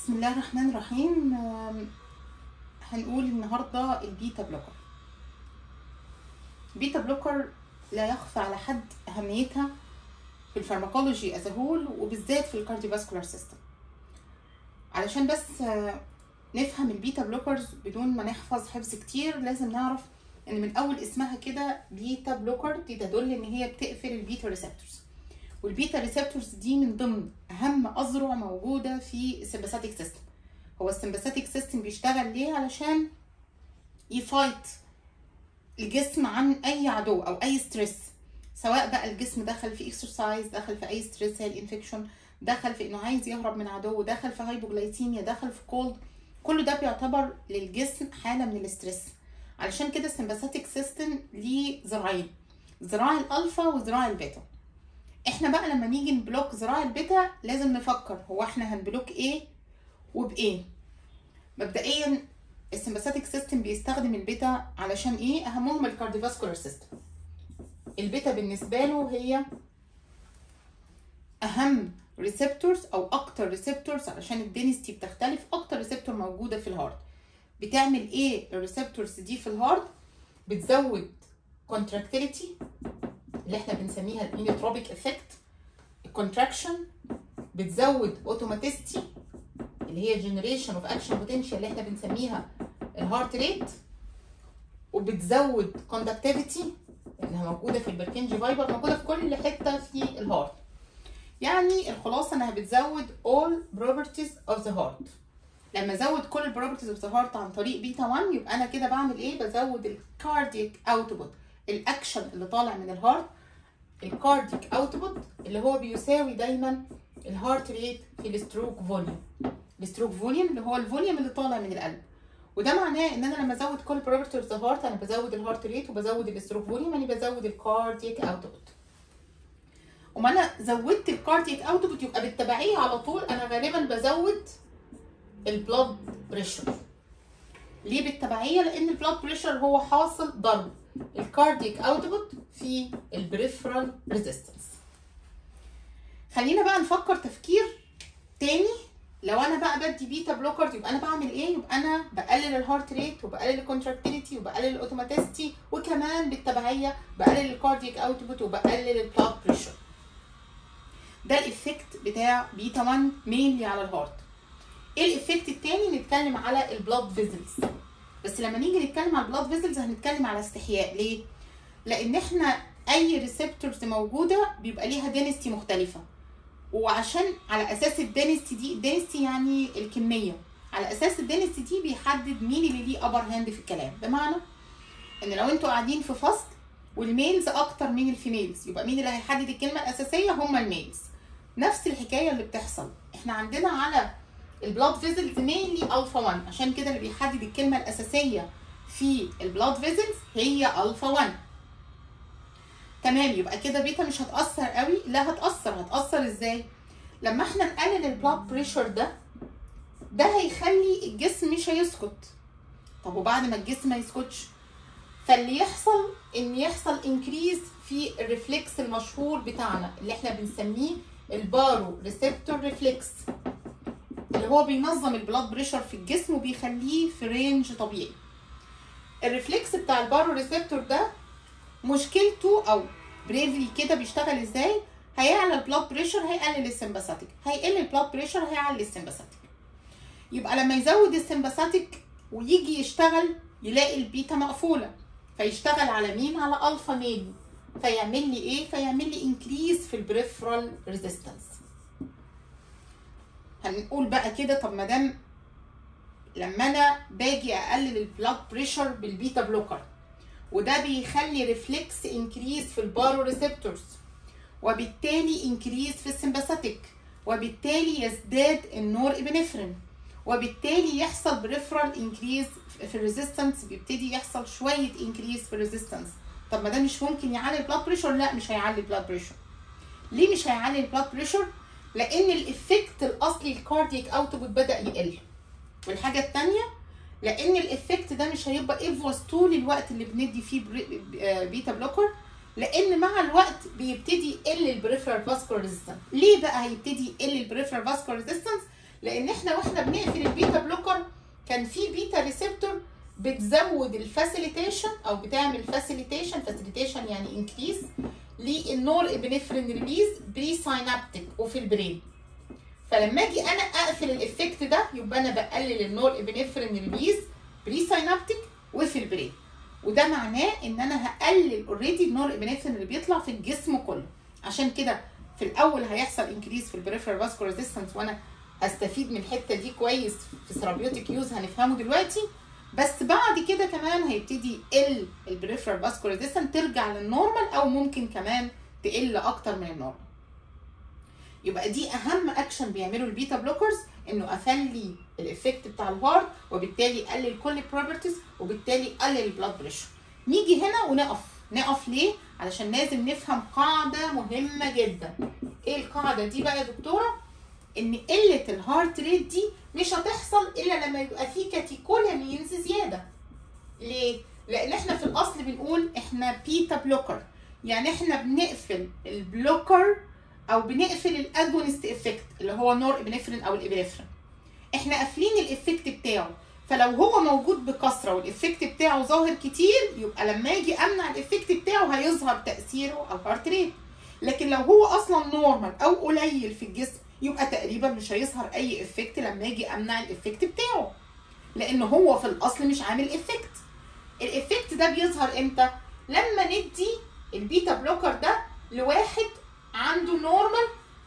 بسم الله الرحمن الرحيم آم، هنقول النهارده البيتا بلوكر البيتا بلوكر لا يخفى على حد اهميتها في الفارماكولوجي از هول وبالذات في الكارديوفاسكولار سيستم علشان بس آه، نفهم البيتا بلوكرز بدون ما نحفظ حفظ كتير لازم نعرف ان من اول اسمها كده بيتا بلوكر دي تدل ان هي بتقفل البيتا ريسبتورز والبيتا ريسبتورز دي من ضمن اهم اذرع موجوده في السمباثيك سيستم هو السمباثيك سيستم بيشتغل ليه علشان يفايت الجسم عن اي عدو او اي ستريس سواء بقى الجسم دخل في اكسرسايز دخل في اي ستريس زي الانفكشن دخل في انه عايز يهرب من عدو دخل في هايبوجلايسيميا دخل في كولد كل ده بيعتبر للجسم حاله من الاسترس علشان كده السمباثيك سيستم ليه ذراعين ذراع الالفا وذراع البيتا احنا بقى لما نيجي نبلوك ذراع البيتا لازم نفكر هو احنا هنبلوك ايه وبايه مبدئيا السمباثيك سيستم بيستخدم البيتا علشان ايه اهمهم الكارديوفاسكولار سيستم البيتا بالنسبه له هي اهم ريسبتورز او اكتر ريسبتورز علشان الدينستي بتختلف اكتر ريسبتور موجوده في الهارت بتعمل ايه الريسبتورز دي في الهارت بتزود كونتراكتيليتي اللي احنا بنسميها الانيوتروبيك افكت الكونتراكشن بتزود اوتوماتيستي اللي هي جنريشن اوف اكشن بوتنشال اللي احنا بنسميها الهارت ريت وبتزود كوندكتيفيتي انها موجوده في البركنجي فايبر موجوده في كل حته في الهارت يعني الخلاصه انها بتزود all properties of the heart لما ازود كل البروبرتيز اوف ذا هارت عن طريق بيتا 1 يبقى انا كده بعمل ايه بزود الكاردياك اوتبوت الاكشن اللي طالع من الهارت الكارديك اوتبوت اللي هو بيساوي دايما الهارت ريت في الستروك فوليوم الستروك فوليوم اللي هو الفوليوم اللي طالع من القلب وده معناه ان انا لما ازود كل بروبرتي اوف ذا هارت انا بزود الهارت ريت وبزود الستروك فوليوم يعني بزود الكارديك اوتبوت وما انا زودت الكارديك اوتبوت يبقى بالتبعيه على طول انا غالبا بزود البلاد بريشر ليه بالتبعيه لان البلاد بريشر هو حاصل ضرب الكارديك اوتبوت في البريفرال ريزيستنس خلينا بقى نفكر تفكير تاني لو انا بقى بدي بيتا بلوكر يبقى انا بعمل ايه يبقى انا بقلل الهارت ريت وبقلل الكونتراكتيليتي وبقلل الاوتوماتيستي وكمان بالتبعيه بقلل الكارديك اوتبوت وبقلل البلاد بريشر ده الايفكت بتاع بيتا 1 مينلي على الهارت ايه الايفكت التاني نتكلم على البلاد فيزلز بس لما نيجي نتكلم على البلاد فيزلز هنتكلم على استحياء ليه لان احنا اي ريسبتورز موجوده بيبقى ليها دينستي مختلفه وعشان على اساس الدينستي دي الدينستي يعني الكميه على اساس الدينستي دي بيحدد مين اللي ليه ابر هاند في الكلام بمعنى ان لو انتوا قاعدين في فصل والميلز اكتر من الفيميلز يبقى مين اللي هيحدد الكلمه الاساسيه هم الميلز نفس الحكايه اللي بتحصل احنا عندنا على البلاد فيزلز مينلي الفا 1 عشان كده اللي بيحدد الكلمه الاساسيه في البلاد فيزلز هي الفا 1 تمام يبقى كده بيتا مش هتاثر قوي لا هتاثر هتاثر ازاي لما احنا نقلل البلاد بريشر ده ده هيخلي الجسم مش هيسكت طب وبعد ما الجسم ما يسكتش فاللي يحصل ان يحصل انكريز في الريفلكس المشهور بتاعنا اللي احنا بنسميه البارو ريسبتور ريفلكس اللي هو بينظم البلاد بريشر في الجسم وبيخليه في رينج طبيعي الريفلكس بتاع البارو ريسبتور ده مشكلته او بريفلي كده بيشتغل ازاي هيعلى البلاد بريشر هيقلل السمباثيك هيقل البلاد بريشر هيعلي السمباثيك يبقى لما يزود السمباثيك ويجي يشتغل يلاقي البيتا مقفوله فيشتغل على مين على الفا ميل فيعمل لي ايه فيعمل لي انكريز في البريفرال ريزيستنس هنقول بقى كده طب ما دام لما انا باجي اقلل البلاد بريشر بالبيتا بلوكر وده بيخلي ريفلكس انكريز في البارو ريسبتورز وبالتالي انكريز في السمباثيك وبالتالي يزداد النور ابنفرين وبالتالي يحصل بريفرال انكريز في الريزيستنس بيبتدي يحصل شويه انكريز في الريزيستنس طب ما ده مش ممكن يعلي البلاد بريشر لا مش هيعلي البلاد بريشر ليه مش هيعلي البلاد بريشر لان الايفكت الاصلي الكاردياك اوتبوت بدا يقل والحاجه الثانيه لان الايفكت ده مش هيبقى ايفوس طول الوقت اللي بندي فيه بيتا بلوكر لان مع الوقت بيبتدي يقل البريفرال فاسكولار ريزيستنس ليه بقى هيبتدي يقل البريفرال فاسكولار ريزيستنس لان احنا واحنا بنقفل البيتا بلوكر كان في بيتا ريسبتور بتزود الفاسيليتيشن او بتعمل فاسيليتيشن فاسيليتيشن يعني انكريز للنور ابنفرين ريليز بري ساينابتيك وفي البرين فلما اجي انا اقفل الافكت ده يبقى انا بقلل النور ابنفرين ريليز بري ساينابتيك وفي البرين وده معناه ان انا هقلل اوريدي النور ابنفرين اللي بيطلع في الجسم كله عشان كده في الاول هيحصل انكريز في البريفرال فاسكولار ريزيستنس وانا هستفيد من الحته دي كويس في ثيرابيوتيك يوز هنفهمه دلوقتي بس بعد كده كمان هيبتدي يقل البريفرال فاسكولار ريزيستنس ترجع للنورمال او ممكن كمان تقل اكتر من النورمال يبقى دي اهم اكشن بيعمله البيتا بلوكرز انه قفل لي الافكت بتاع الهارت وبالتالي يقلل كل البروبرتيز وبالتالي يقلل البلاد بريشر نيجي هنا ونقف نقف ليه علشان لازم نفهم قاعده مهمه جدا ايه القاعده دي بقى يا دكتوره ان قله الهارت ريت دي مش هتحصل الا لما يبقى في كاتيكولامينز زياده ليه لان احنا في الاصل بنقول احنا بيتا بلوكر يعني احنا بنقفل البلوكر او بنقفل الاجونست افكت اللي هو نور ابنفرين او الابنفرين احنا قافلين الافكت بتاعه فلو هو موجود بكثره والافكت بتاعه ظاهر كتير يبقى لما اجي امنع الافكت بتاعه هيظهر تاثيره على الهارت ريت لكن لو هو اصلا نورمال او قليل في الجسم يبقى تقريبا مش هيظهر اي افكت لما اجي امنع الافكت بتاعه لان هو في الاصل مش عامل افكت الافكت ده بيظهر امتى لما ندي البيتا بلوكر ده لواحد عنده نورمال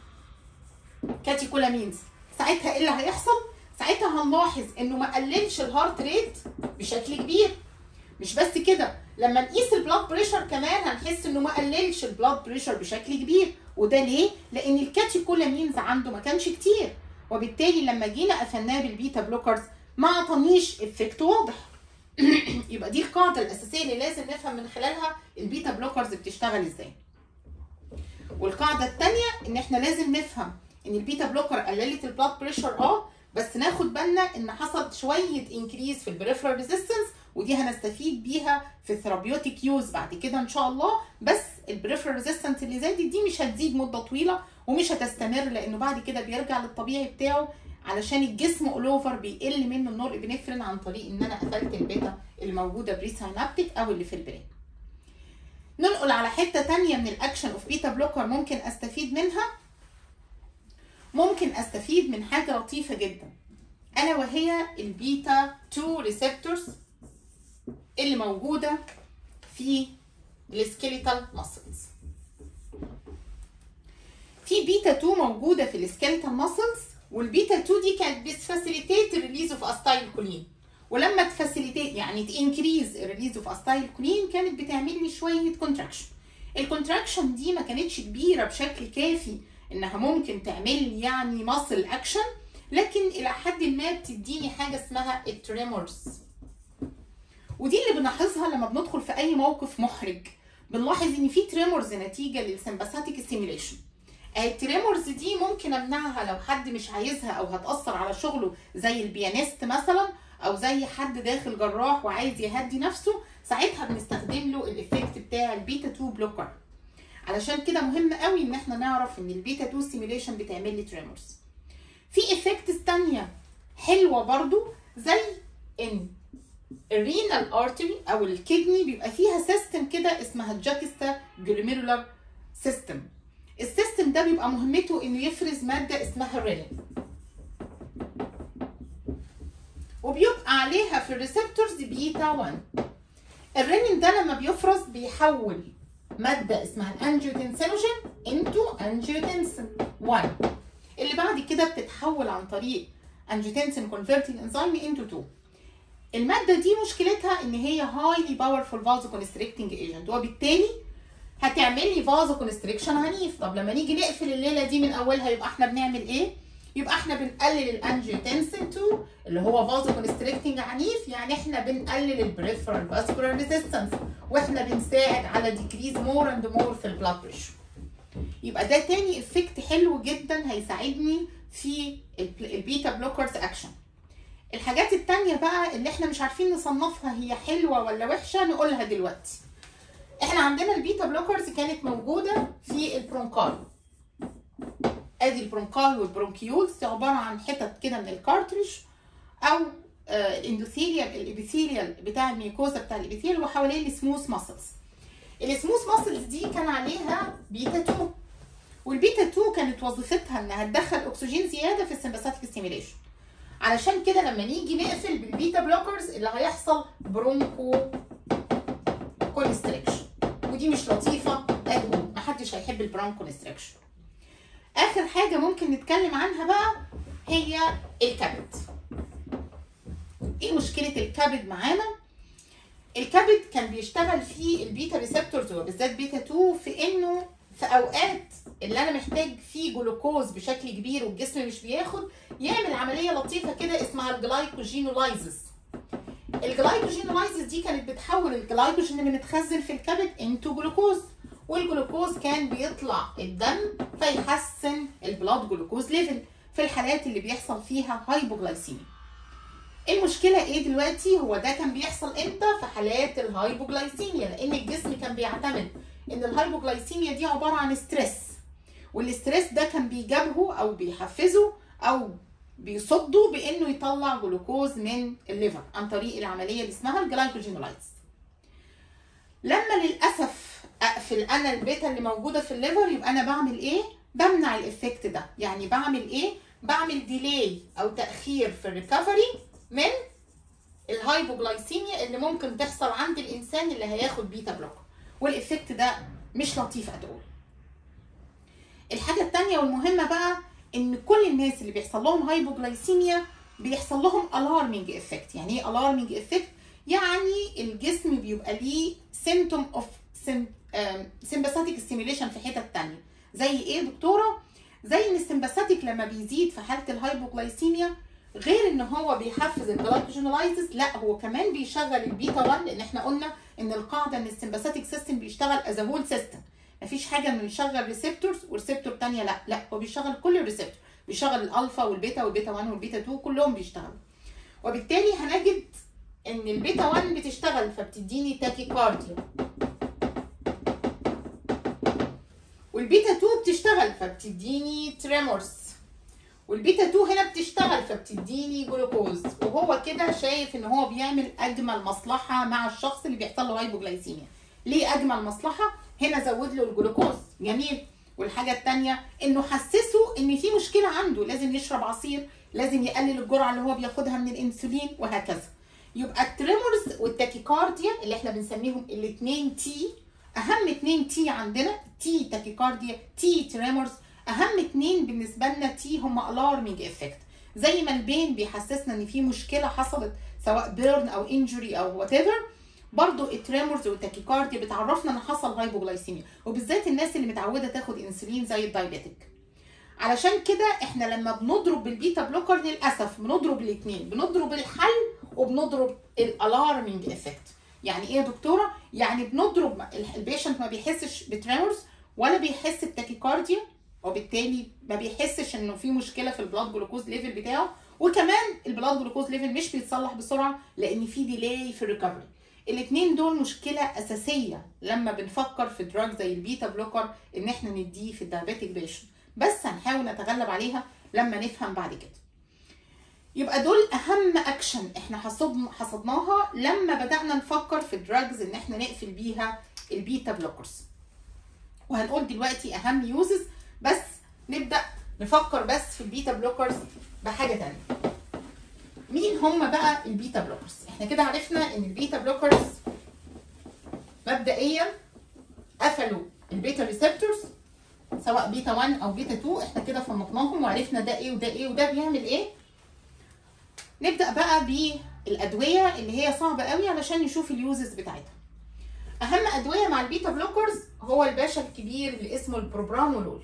كاتيكولامينز ساعتها ايه اللي هيحصل ساعتها هنلاحظ انه ما قللش الهارت ريت بشكل كبير مش بس كده لما نقيس البلاد بريشر كمان هنحس انه ما قللش البلاد بريشر بشكل كبير وده ليه لان الكاتيكولامينز عنده ما كانش كتير وبالتالي لما جينا قفلناه بالبيتا بلوكرز ما عطانيش افكت واضح يبقى دي القاعده الاساسيه اللي لازم نفهم من خلالها البيتا بلوكرز بتشتغل ازاي والقاعده الثانيه ان احنا لازم نفهم ان البيتا بلوكر قللت البلاد بريشر اه بس ناخد بالنا ان حصل شويه انكريز في البريفرال ريزيستنس ودي هنستفيد بيها في الثيرابيوتيك يوز بعد كده ان شاء الله بس البريفرال ريزيستنس اللي زادت دي مش هتزيد مده طويله ومش هتستمر لانه بعد كده بيرجع للطبيعي بتاعه علشان الجسم اول اوفر بيقل منه النور ابنفرين عن طريق ان انا قفلت البيتا الموجوده بري ساينابتيك او اللي في البرين ننقل على حته تانية من الاكشن اوف بيتا بلوكر ممكن استفيد منها ممكن استفيد من حاجه لطيفه جدا الا وهي البيتا 2 ريسبتورز اللي موجوده في السكيليتال ماسلز في بيتا 2 موجوده في السكيليتال ماسلز والبيتا 2 دي كانت بتفاسيليتيت الريليز اوف استايل كولين ولما تفاسيليتيت يعني تنكريز الريليز اوف استايل كولين كانت بتعمل لي شويه كونتراكشن الكونتراكشن دي ما كانتش كبيره بشكل كافي انها ممكن تعمل لي يعني ماسل اكشن لكن الى حد ما بتديني حاجه اسمها التريمورز ودي اللي بنلاحظها لما بندخل في اي موقف محرج بنلاحظ ان في تريمورز نتيجه للسمباثيك ستيميليشن التريمورز دي ممكن امنعها لو حد مش عايزها او هتاثر على شغله زي البيانيست مثلا او زي حد داخل جراح وعايز يهدي نفسه ساعتها بنستخدم له الايفكت بتاع البيتا 2 بلوكر علشان كده مهم قوي ان احنا نعرف ان البيتا 2 ستيميليشن بتعمل لي تريمورز في افكتس تانية حلوه برضو زي ان الرينال ارتري او الكدني بيبقى فيها سيستم كده اسمها الجاكستا جلوميرولار سيستم السيستم ده بيبقى مهمته انه يفرز ماده اسمها الرينين وبيبقى عليها في الريسبتورز بيتا 1 الرينين ده لما بيفرز بيحول ماده اسمها الانجيوتنسينوجين انتو انجيوتنسين 1 اللي بعد كده بتتحول عن طريق انجيوتنسين كونفرتنج انزيم انتو 2 الماده دي مشكلتها ان هي هايلي باورفول فازو كونستريكتنج ايجنت وبالتالي هتعمل لي فازو كونستريكشن عنيف طب لما نيجي نقفل الليله دي من اولها يبقى احنا بنعمل ايه يبقى احنا بنقلل الانجيوتنسين 2 اللي هو فازو كونستريكتنج عنيف يعني احنا بنقلل البريفرال فاسكولار ريزيستنس واحنا بنساعد على ديكريز مور اند مور في البلاد بريشر يبقى ده تاني افكت حلو جدا هيساعدني في البيتا بلوكرز اكشن الحاجات التانية بقى اللي احنا مش عارفين نصنفها هي حلوة ولا وحشة نقولها دلوقتي احنا عندنا البيتا بلوكرز كانت موجودة في البرونكال ادي البرونكاي والبرونكيولز دي عباره عن حتت كده من الكارتريج او آه الاندوثيليال الابيثيليال بتاع الميكوزا بتاع الابيثيليال وحواليه السموث ماسلز السموث ماسلز دي كان عليها بيتا 2 والبيتا 2 كانت وظيفتها انها تدخل اكسجين زياده في السمباثيك ستيميليشن علشان كده لما نيجي نقفل بالبيتا بلوكرز اللي هيحصل برونكو كونستريكشن ودي مش لطيفه ادهو محدش هيحب البرونكو كونستريكشن اخر حاجه ممكن نتكلم عنها بقى هي الكبد ايه مشكله الكبد معانا الكبد كان بيشتغل فيه البيتا ريسبتورز وبالذات بيتا 2 في انه في اوقات اللي انا محتاج فيه جلوكوز بشكل كبير والجسم مش بياخد يعمل عمليه لطيفه كده اسمها الجلايكوجينولايزس الجلايكوجينولايزس دي كانت بتحول الجلايكوجين اللي متخزن في الكبد انتو جلوكوز والجلوكوز كان بيطلع الدم فيحسن البلاد جلوكوز ليفل في الحالات اللي بيحصل فيها هايبوجلايسيميا المشكله ايه دلوقتي هو ده كان بيحصل امتى في حالات الهايبوجلايسيميا لان الجسم كان بيعتمد ان الهايبوجلايسيميا دي عباره عن ستريس والستريس ده كان بيجابهه او بيحفزه او بيصده بانه يطلع جلوكوز من الليفر عن طريق العمليه اللي اسمها الجلايكوجينولايز لما للاسف اقفل انا البيتا اللي موجوده في الليفر يبقى انا بعمل ايه بمنع الايفكت ده يعني بعمل ايه بعمل ديلي او تاخير في الريكفري من الهايبوجلايسيميا اللي ممكن تحصل عند الانسان اللي هياخد بيتا بلوكر والايفكت ده مش لطيف اتقول الحاجه الثانيه والمهمه بقى ان كل الناس اللي بيحصل لهم هايبوجلايسيميا بيحصل لهم الارمنج افكت يعني ايه الارمنج افكت يعني الجسم بيبقى ليه سيمتوم اوف سمباثيك ستيميوليشن في حتت تانية زي ايه دكتوره زي ان السمباثيك لما بيزيد في حاله الهايبوجلايسيميا غير ان هو بيحفز الجلايكوجينولايزس لا هو كمان بيشغل البيتا 1 لان احنا قلنا ان القاعده ان السمباثيك سيستم بيشتغل از هول سيستم مفيش حاجه انه يشغل ريسبتورز وريسبتور ثانيه لا لا هو بيشغل كل الريسبتور بيشغل الالفا والبيتا والبيتا 1 والبيتا 2 كلهم بيشتغلوا وبالتالي هنجد ان البيتا 1 بتشتغل فبتديني تاكيكارديا والبيتا 2 بتشتغل فبتديني تريمورز والبيتا 2 هنا بتشتغل فبتديني جلوكوز وهو كده شايف ان هو بيعمل اجمل مصلحه مع الشخص اللي بيحصل له هايبوجلايسيميا ليه اجمل مصلحه هنا زود له الجلوكوز جميل والحاجه الثانيه انه حسسه ان في مشكله عنده لازم يشرب عصير لازم يقلل الجرعه اللي هو بياخدها من الانسولين وهكذا يبقى التريمورز والتاكيكارديا اللي احنا بنسميهم الاثنين تي اهم اثنين تي عندنا تي تاكيكارديا تي تريمورز اهم اتنين بالنسبه لنا تي هم الارمنج افكت زي ما البين بيحسسنا ان في مشكله حصلت سواء بيرن او انجري او وات ايفر برضه التريمورز والتاكيكارديا بتعرفنا ان حصل هايبوجلايسيميا وبالذات الناس اللي متعوده تاخد انسولين زي الدايبيتك علشان كده احنا لما بنضرب بالبيتا بلوكر للاسف بنضرب الاثنين بنضرب الحل وبنضرب الالارمنج افكت يعني ايه يا دكتوره يعني بنضرب البيشنت ما بيحسش بتريمورز ولا بيحس بتاكيكارديا وبالتالي ما بيحسش انه في مشكله في البلاد جلوكوز ليفل بتاعه وكمان البلاد جلوكوز ليفل مش بيتصلح بسرعه لان في ديلاي في الريكفري الاثنين دول مشكله اساسيه لما بنفكر في دراج زي البيتا بلوكر ان احنا نديه في الدايابيتك بيشن بس هنحاول نتغلب عليها لما نفهم بعد كده يبقى دول اهم اكشن احنا حصدنا حصدناها لما بدانا نفكر في دراجز ان احنا نقفل بيها البيتا بلوكرز وهنقول دلوقتي اهم يوزز بس نبدا نفكر بس في البيتا بلوكرز بحاجه تانية مين هم بقى البيتا بلوكرز احنا كده عرفنا ان البيتا بلوكرز مبدئيا قفلوا البيتا ريسبتورز سواء بيتا 1 او بيتا 2 احنا كده فنطناهم وعرفنا ده ايه وده ايه وده بيعمل ايه نبدا بقى بالادويه اللي هي صعبه قوي علشان نشوف اليوزز بتاعتها اهم ادويه مع البيتا بلوكرز هو الباشا الكبير اللي اسمه البروبرانولول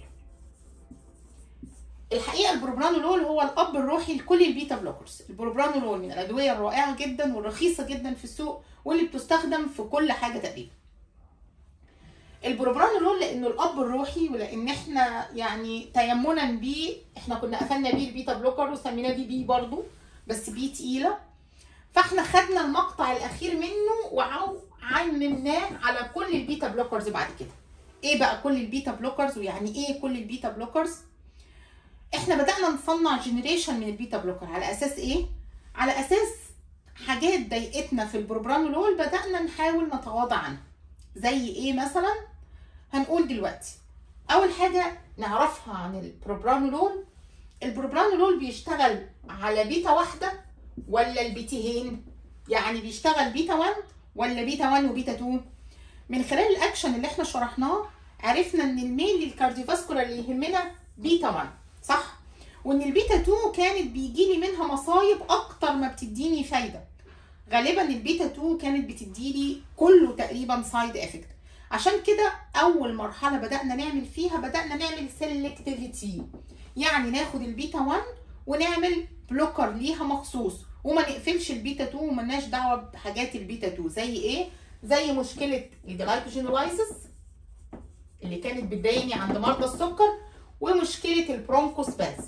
الحقيقه البروبرانولول هو الاب الروحي لكل البيتا بلوكرز البروبرانولول من الادويه الرائعه جدا والرخيصه جدا في السوق واللي بتستخدم في كل حاجه تقريبا البروبرانولول لانه الاب الروحي ولان احنا يعني تيمنا بيه احنا كنا قفلنا بيه البيتا بلوكر وسميناه بيه بي برضو بس بيه تقيله فاحنا خدنا المقطع الاخير منه وعممناه على كل البيتا بلوكرز بعد كده ايه بقى كل البيتا بلوكرز ويعني ايه كل البيتا بلوكرز احنا بدانا نصنع جنريشن من البيتا بلوكر على اساس ايه على اساس حاجات ضايقتنا في البروبرانولول بدانا نحاول نتغاضى عنها زي ايه مثلا هنقول دلوقتي اول حاجه نعرفها عن البروبرانولول البروبرانولول بيشتغل على بيتا واحده ولا البيتين يعني بيشتغل بيتا 1 ولا بيتا 1 وبيتا 2 من خلال الاكشن اللي احنا شرحناه عرفنا ان الميل للكارديوفاسكولار اللي يهمنا بيتا 1 صح وان البيتا 2 كانت بيجي لي منها مصايب اكتر ما بتديني فايده غالبا البيتا 2 كانت بتدي لي كله تقريبا سايد افكت عشان كده اول مرحله بدانا نعمل فيها بدانا نعمل سيلكتيفيتي يعني ناخد البيتا 1 ونعمل بلوكر ليها مخصوص وما نقفلش البيتا 2 وملناش دعوه بحاجات البيتا 2 زي ايه زي مشكله الجلايكوجينولايسيس اللي كانت بتضايقني عند مرضى السكر ومشكله البرونكوسباز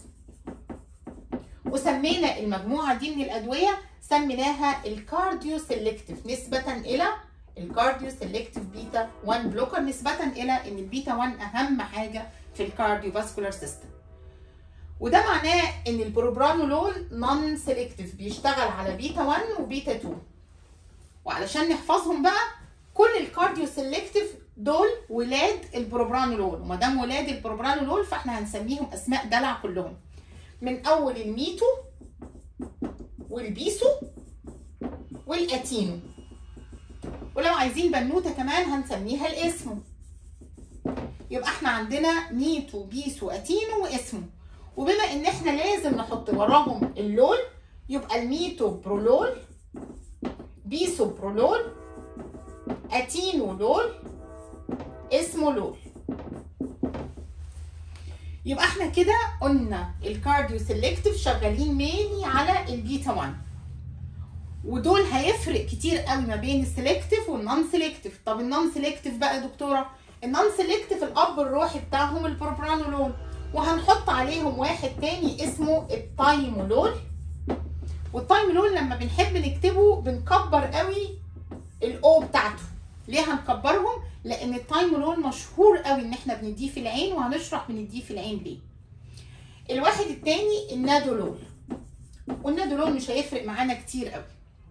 وسمينا المجموعه دي من الادويه سميناها الكارديو سيلكتيف نسبه الى الكارديو سيلكتيف بيتا 1 بلوكر نسبه الى ان البيتا 1 اهم حاجه في الكارديو فاسكولار سيستم وده معناه ان البروبرانولول نون سيلكتيف بيشتغل على بيتا 1 وبيتا 2 وعلشان نحفظهم بقى كل الكارديو سيلكتيف دول ولاد البروبرانولول وما دام ولاد البروبرانولول فاحنا هنسميهم اسماء دلع كلهم من اول الميتو والبيسو والاتينو ولو عايزين بنوته كمان هنسميها الاسمو يبقى احنا عندنا ميتو بيسو اتينو واسمو وبما ان احنا لازم نحط وراهم اللول يبقى الميتو برولول بيسو برولول اتينو لول اسمه لول يبقى احنا كده قلنا الكارديو سيلكتيف شغالين ميني على البيتا 1 ودول هيفرق كتير قوي ما بين السيلكتيف والنون سيلكتيف طب النون سيلكتيف بقى يا دكتوره النون سيلكتيف الاب الروحي بتاعهم البروبرانولول وهنحط عليهم واحد تاني اسمه التايمولول والتايمولول لما بنحب نكتبه بنكبر قوي الاو بتاعته ليه هنكبرهم لان التايمولول مشهور قوي ان احنا بنديه في العين وهنشرح بنديه في العين ليه الواحد التاني النادولول والنادولول مش هيفرق معانا كتير قوي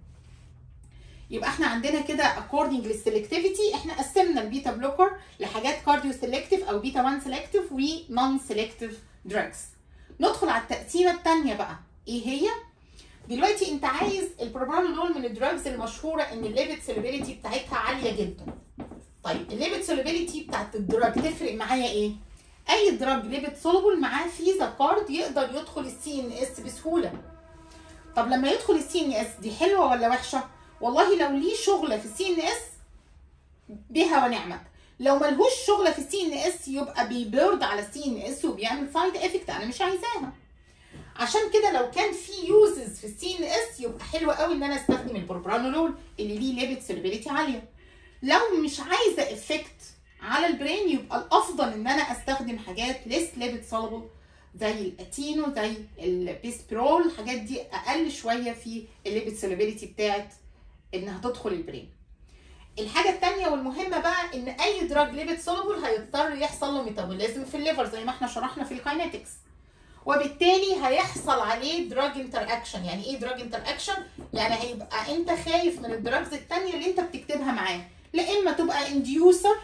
يبقى احنا عندنا كده according للسلكتيفيتي احنا قسمنا البيتا بلوكر لحاجات كارديو سيلكتيف او بيتا 1 سيلكتيف ونون سيلكتيف دراجز ندخل على التقسيمه الثانيه بقى ايه هي دلوقتي انت عايز البروبرانولول من الدراجز المشهوره ان الليبيد سوليبيليتي بتاعتها عاليه جدا طيب الليبيد سوليبيليتي بتاعت الدراج تفرق معايا ايه اي دراج ليبيد سولوبل معاه فيزا كارد يقدر يدخل السي ان اس بسهوله طب لما يدخل السي ان اس دي حلوه ولا وحشه والله لو ليه شغله في السي ان اس بها ونعمت لو ملهوش شغله في السي ان اس يبقى بيبرد على السي ان اس وبيعمل سايد افكت انا مش عايزاها عشان كده لو كان في يوزز في السي ان اس يبقى حلو قوي ان انا استخدم البروبرانولول اللي ليه ليبيد سوليبيليتي عاليه لو مش عايزه افكت على البرين يبقى الافضل ان انا استخدم حاجات ليس ليبيد سولبل زي الاتينو زي البيسبرول الحاجات دي اقل شويه في الليبيد سوليبيليتي بتاعت انها تدخل البرين الحاجه الثانيه والمهمه بقى ان اي دراج ليبيد سولبل هيضطر يحصل له ميتابوليزم في الليفر زي ما احنا شرحنا في الكاينetics وبالتالي هيحصل عليه دراج انتر اكشن يعني ايه دراج انتر اكشن يعني هيبقى انت خايف من الدراجز الثانيه اللي انت بتكتبها معاه لا اما تبقى انديوسر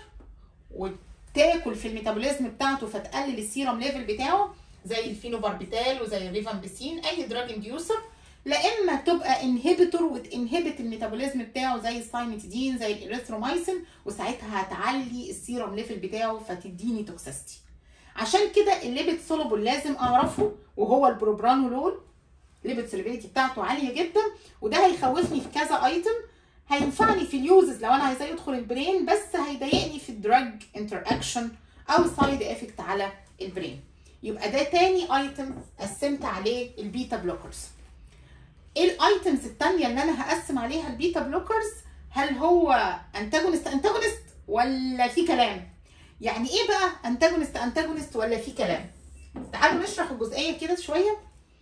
وتاكل في الميتابوليزم بتاعته فتقلل السيرم ليفل بتاعه زي الفينوباربيتال وزي الريفامبيسين اي دراج انديوسر لا اما تبقى انهبيتور وتنهبت الميتابوليزم بتاعه زي السايمتيدين زي الاريثرومايسين وساعتها هتعلي السيرم ليفل بتاعه فتديني توكسيستي عشان كده الليبيد سولوبل لازم اعرفه وهو البروبرانولول الليبيد سولوبيليتي بتاعته عاليه جدا وده هيخوفني في كذا ايتم هينفعني في اليوزز لو انا عايزاه يدخل البرين بس هيضايقني في الدراج انتر اكشن او سايد افكت على البرين يبقى ده تاني ايتم قسمت عليه البيتا بلوكرز ايه الايتمز التانية اللي انا هقسم عليها البيتا بلوكرز هل هو انتاجونست انتاجونست ولا في كلام يعني ايه بقى انتاجونست انتاجونست ولا في كلام تعالوا نشرح الجزئيه كده شويه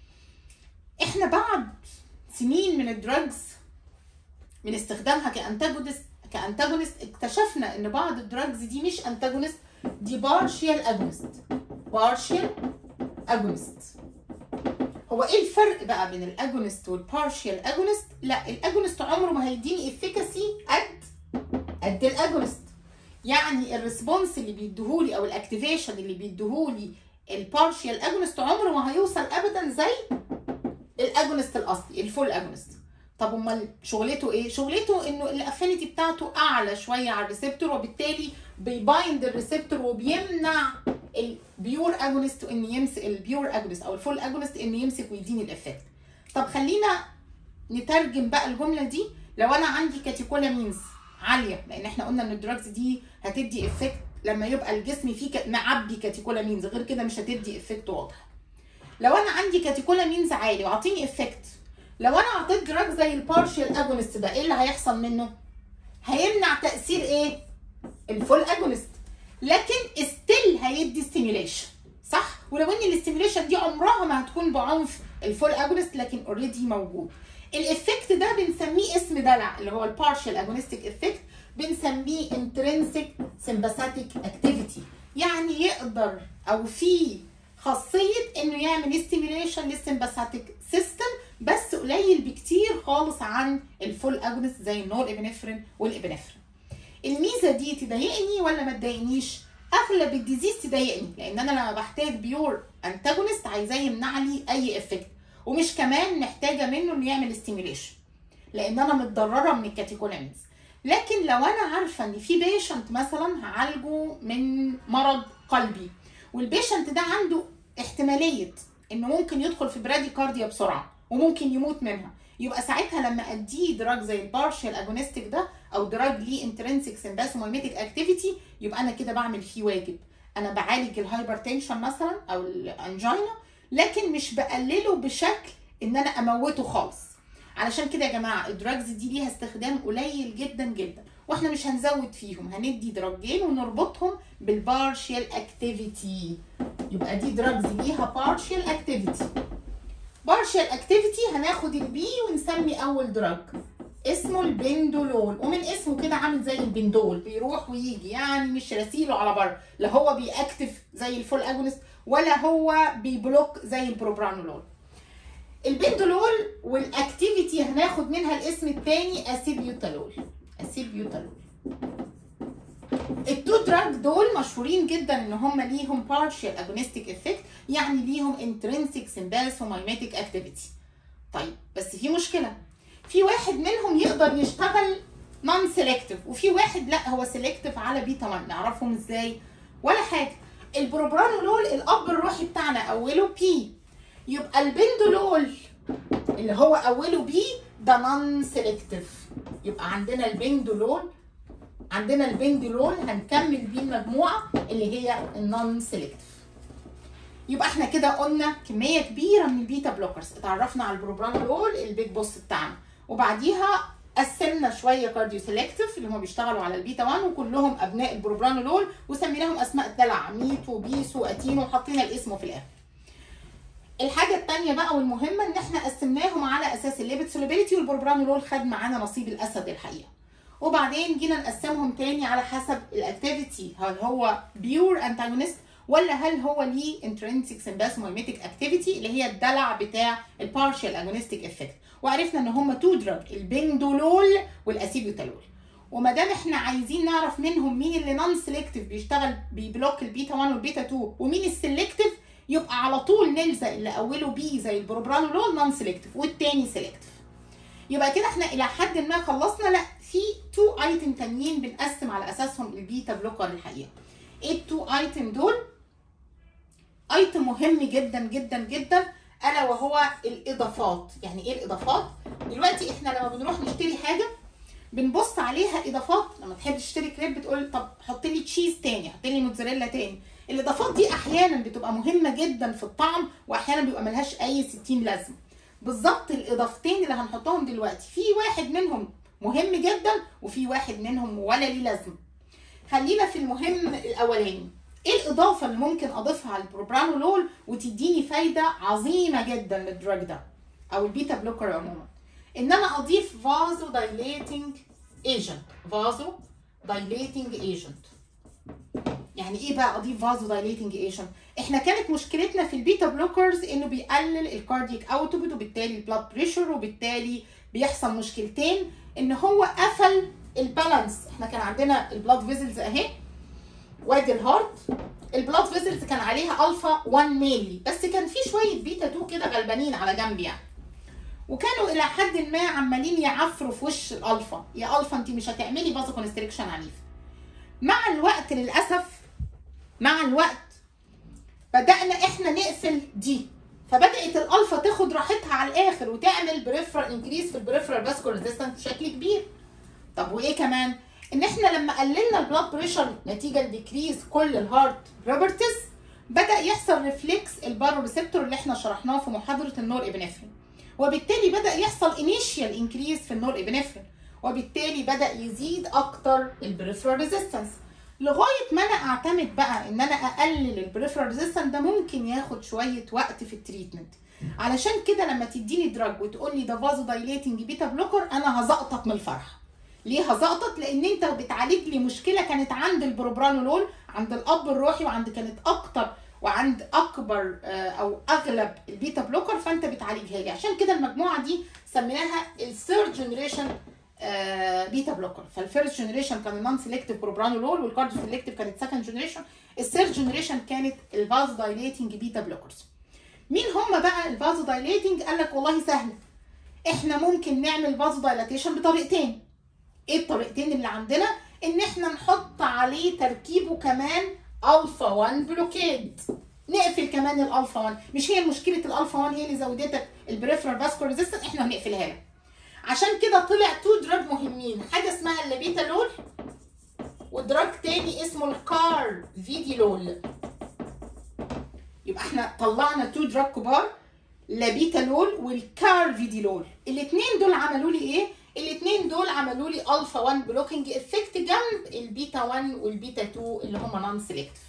احنا بعد سنين من الدراجز من استخدامها كانتاجونست كانتاجونست اكتشفنا ان بعض الدراجز دي مش انتاجونست دي بارشيال اجونست بارشيال اجونست هو ايه الفرق بقى بين الاجونست والبارشال اجونست لا الاجونست عمره ما هيديني افيكاسي قد قد الاجونست يعني الريسبونس اللي بيديهولي او الاكتيفيشن اللي بيديهولي البارشال اجونست عمره ما هيوصل ابدا زي الاجونست الاصلي الفول اجونست طب امال شغلته ايه شغلته انه الافينيتي بتاعته اعلى شويه على الريسبتور وبالتالي بيبايند الريسبتور وبيمنع البيور اجونست ان يمسك البيور اجونست او الفول اجونست ان يمسك ويديني الافكت طب خلينا نترجم بقى الجمله دي لو انا عندي كاتيكولامينز عاليه لان احنا قلنا ان الدراجز دي هتدي افكت لما يبقى الجسم فيه معبي كاتيكولامينز غير كده مش هتدي افكت واضح لو انا عندي كاتيكولامينز عالي واعطيني افكت لو انا اعطيت دراج زي البارشال اجونست ده ايه اللي هيحصل منه هيمنع تاثير ايه الفول اجونست لكن ستيل هيدي ستيميوليشن صح ولو ان الاستيميوليشن دي عمرها ما هتكون بعنف الفول اجونست لكن اوريدي موجود الافكت ده بنسميه اسم دلع اللي هو البارشال اجونستيك افكت بنسميه انترنسيك سمباثيك اكتيفيتي يعني يقدر او في خاصيه انه يعمل ستيميوليشن للسمباثيك سيستم بس قليل بكتير خالص عن الفول اجونست زي النور ابنفرين والابنفرين الميزه دي تضايقني ولا ما تضايقنيش اغلب الديزيز تضايقني لان انا لما بحتاج بيور انتاجونست عايزاه يمنع لي اي افكت ومش كمان محتاجه منه انه يعمل ستيميوليشن لان انا متضرره من الكاتيكولامينز لكن لو انا عارفه ان في بيشنت مثلا هعالجه من مرض قلبي والبيشنت ده عنده احتماليه انه ممكن يدخل في برادي كارديا بسرعه وممكن يموت منها يبقى ساعتها لما اديه دراج زي البارشال اجونستيك ده او دراج ليه انترنسيك سمباسوميميتيك اكتيفيتي يبقى انا كده بعمل فيه واجب انا بعالج الهايبرتنشن مثلا او الانجينا لكن مش بقلله بشكل ان انا اموته خالص علشان كده يا جماعه الدراجز دي ليها استخدام قليل جدا جدا واحنا مش هنزود فيهم هندي دراجين ونربطهم بالبارشال اكتيفيتي يبقى دي دراجز ليها بارشال اكتيفيتي بارشال اكتيفيتي هناخد البي ونسمي اول دراج اسمه البندولول ومن اسمه كده عامل زي البندول بيروح ويجي يعني مش راسيله على بره لا هو بيأكتف زي الفول اجونست ولا هو بيبلوك زي البروبرانولول البندولول والاكتيفيتي هناخد منها الاسم الثاني اسيبيوتالول اسيبيوتالول التو دراج دول مشهورين جدا ان هم ليهم بارشال اجونستيك افكت يعني ليهم انترنسيك سمباسومايماتيك اكتيفيتي طيب بس في مشكله في واحد منهم يقدر يشتغل نون سيلكتيف وفي واحد لا هو سيلكتيف على بيتا 1 نعرفهم ازاي ولا حاجه البروبرانولول الاب الروحي بتاعنا اوله بي يبقى البندولول اللي هو اوله بي ده نون سيلكتيف يبقى عندنا البندولول عندنا البندولول هنكمل بيه المجموعه اللي هي النون سيلكتيف يبقى احنا كده قلنا كميه كبيره من البيتا بلوكرز اتعرفنا على البروبرانولول البيج بوس بتاعنا وبعديها قسمنا شويه كارديو سيلكتيف اللي هم بيشتغلوا على البيتا 1 وكلهم ابناء البروبرانولول وسميناهم اسماء دلع ميتو بيسو اتينو وحطينا الاسم في الاخر الحاجة التانية بقى والمهمة ان احنا قسمناهم على اساس الليبت سوليبيليتي والبروبرانولول خد معانا نصيب الاسد الحقيقة. وبعدين جينا نقسمهم تاني على حسب الاكتيفيتي هل هو بيور انتاجونست ولا هل هو ليه انترنسيك سمباسوميميتيك اكتيفيتي اللي هي الدلع بتاع البارشال اجونستيك افكت وعرفنا ان هم تو دراج البندولول والاسيبيوتالول وما دام احنا عايزين نعرف منهم مين اللي نون سيلكتيف بيشتغل بيبلوك البيتا 1 والبيتا 2 ومين السيلكتيف يبقى على طول نلزق اللي اوله بي زي البروبرانولول نون سيلكتيف والتاني سيلكتيف يبقى كده احنا الى حد ما خلصنا لا في تو ايتم تانيين بنقسم على اساسهم البيتا بلوكر الحقيقه ايه التو ايتم دول ايتم مهم جدا جدا جدا الا وهو الاضافات يعني ايه الاضافات دلوقتي احنا لما بنروح نشتري حاجه بنبص عليها اضافات لما تحب تشتري كريب بتقول طب حط لي تشيز تاني حط لي موتزاريلا تاني الاضافات دي احيانا بتبقى مهمه جدا في الطعم واحيانا بيبقى ملهاش اي 60 لازمه بالظبط الاضافتين اللي هنحطهم دلوقتي في واحد منهم مهم جدا وفي واحد منهم ولا ليه لازمه خلينا في المهم الاولاني ايه الاضافه اللي ممكن اضيفها على البروبرانولول وتديني فايده عظيمه جدا للدراج ده او البيتا بلوكر عموما ان انا اضيف فازو دايليتنج ايجنت فازو دايليتنج ايجنت يعني ايه بقى اضيف فازو دايليتنج ايجنت احنا كانت مشكلتنا في البيتا بلوكرز انه بيقلل الكاردياك اوتبوت وبالتالي البلاد بريشر وبالتالي بيحصل مشكلتين ان هو قفل البالانس احنا كان عندنا البلاد فيزلز اهي وادي الهارت البلاد فيزلز كان عليها الفا 1 ميلي بس كان في شويه بيتا 2 كده غلبانين على جنب يعني وكانوا الى حد ما عمالين يعفروا في وش الالفا يا الفا انت مش هتعملي فازو كونستريكشن عنيف مع الوقت للاسف مع الوقت بدانا احنا نقفل دي فبدات الالفا تاخد راحتها على الاخر وتعمل بريفرال انكريز في البريفرال فاسكولار ريزيستنس بشكل كبير طب وايه كمان ان احنا لما قللنا البلاد بريشر نتيجه لديكريز كل الهارت بروبرتيز بدا يحصل ريفلكس البارو ريسبتور اللي احنا شرحناه في محاضره النور ابنفرين وبالتالي بدا يحصل انيشيال انكريز في النور ابنفرين وبالتالي بدا يزيد اكتر البريفرال ريزيستنس لغايه ما انا اعتمد بقى ان انا اقلل البريفرال ريزيستنس ده ممكن ياخد شويه وقت في التريتمنت علشان كده لما تديني دراج وتقول لي ده فازو دايليتنج بيتا بلوكر انا هزقطط من الفرحه ليه هزقطط لان انت بتعالج لي مشكله كانت عند البروبرانولول عند الاب الروحي وعند كانت اكتر وعند اكبر او اغلب البيتا بلوكر فانت بتعالجها لي عشان كده المجموعه دي سميناها الثيرد جنريشن بيتا بلوكر فالفيرست جنريشن كان النون سيلكتيف بروبرانولول والكارديو سيلكتيف كانت سكند جنريشن الثيرد جنريشن كانت الفازو دايليتنج بيتا بلوكرز مين هم بقى الفازو دايليتنج قال لك والله سهله احنا ممكن نعمل فازو دايلاتيشن بطريقتين ايه الطريقتين اللي عندنا ان احنا نحط عليه تركيبه كمان الفا 1 بلوكيد نقفل كمان الالفا 1 مش هي مشكله الالفا 1 هي اللي زودتك البريفرال فاسكولار ريزيستنس احنا هنقفلها لك عشان كده طلع تو دراج مهمين حاجه اسمها اللابيتالول ودراج تاني اسمه الكار فيديلول يبقى احنا طلعنا تو دراج كبار لابيتالول والكار فيديلول الاثنين دول عملوا لي ايه الاثنين دول عملوا لي الفا 1 بلوكينج افكت جنب البيتا 1 والبيتا 2 اللي هم نون سيلكتيف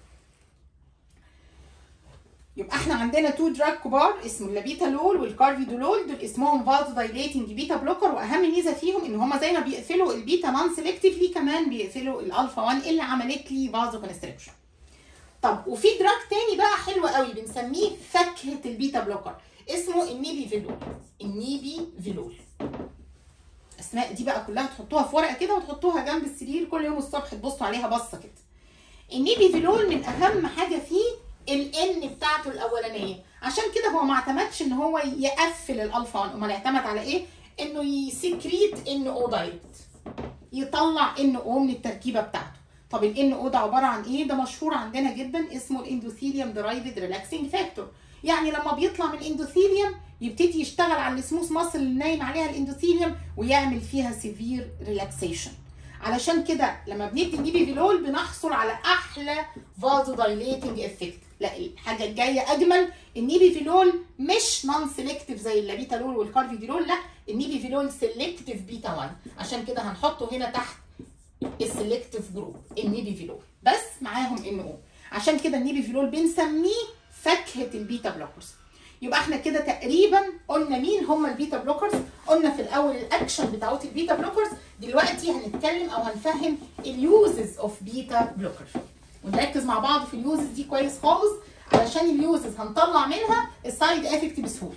يبقى احنا عندنا تو دراج كبار اسمه اللابيتالول والكارفيدولول دول اسمهم فازو دايليتنج بيتا بلوكر واهم ميزه فيهم ان هم زي ما بيقفلوا البيتا نون سيلكتيفلي كمان بيقفلوا الالفا 1 اللي عملت لي فازو كونستريكشن طب وفي دراج تاني بقى حلو قوي بنسميه فاكهه البيتا بلوكر اسمه النيبي فيلول النيبي فيلول الاسماء دي بقى كلها تحطوها في ورقه كده وتحطوها جنب السرير كل يوم الصبح تبصوا عليها بصه كده النيبي فيلول من اهم حاجه فيه الان بتاعته الاولانيه عشان كده هو ما اعتمدش ان هو يقفل الالفا 1 امال اعتمد على ايه انه يسكريت ان او دايركت يطلع ان او من التركيبه بتاعته طب الان او ده عباره عن ايه ده مشهور عندنا جدا اسمه الاندوثيليوم درايفد ريلاكسنج فاكتور يعني لما بيطلع من الاندوثيليوم يبتدي يشتغل على السموث ماسل اللي نايم عليها الاندوثيليوم ويعمل فيها سيفير ريلاكسيشن علشان كده لما بندي النيبي فيلول بنحصل على احلى فازو دايليتنج افكت لا الحاجه الجايه اجمل النيبي فيلول مش نون سيلكتيف زي اللابيتالول والكارفيديلول لا النيبي فيلول سيلكتيف بيتا 1 عشان كده هنحطه هنا تحت السيلكتيف جروب النيبي فيلول بس معاهم ان او عشان كده النيبي فيلول بنسميه فاكهه البيتا بلوكرز يبقى احنا كده تقريبا قلنا مين هم البيتا بلوكرز قلنا في الاول الاكشن بتاعت البيتا بلوكرز دلوقتي هنتكلم او هنفهم اليوزز اوف بيتا بلوكر ونركز مع بعض في اليوزز دي كويس خالص علشان اليوزز هنطلع منها السايد افكت بسهوله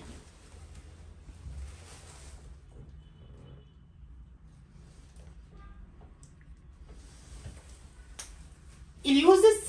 اليوزز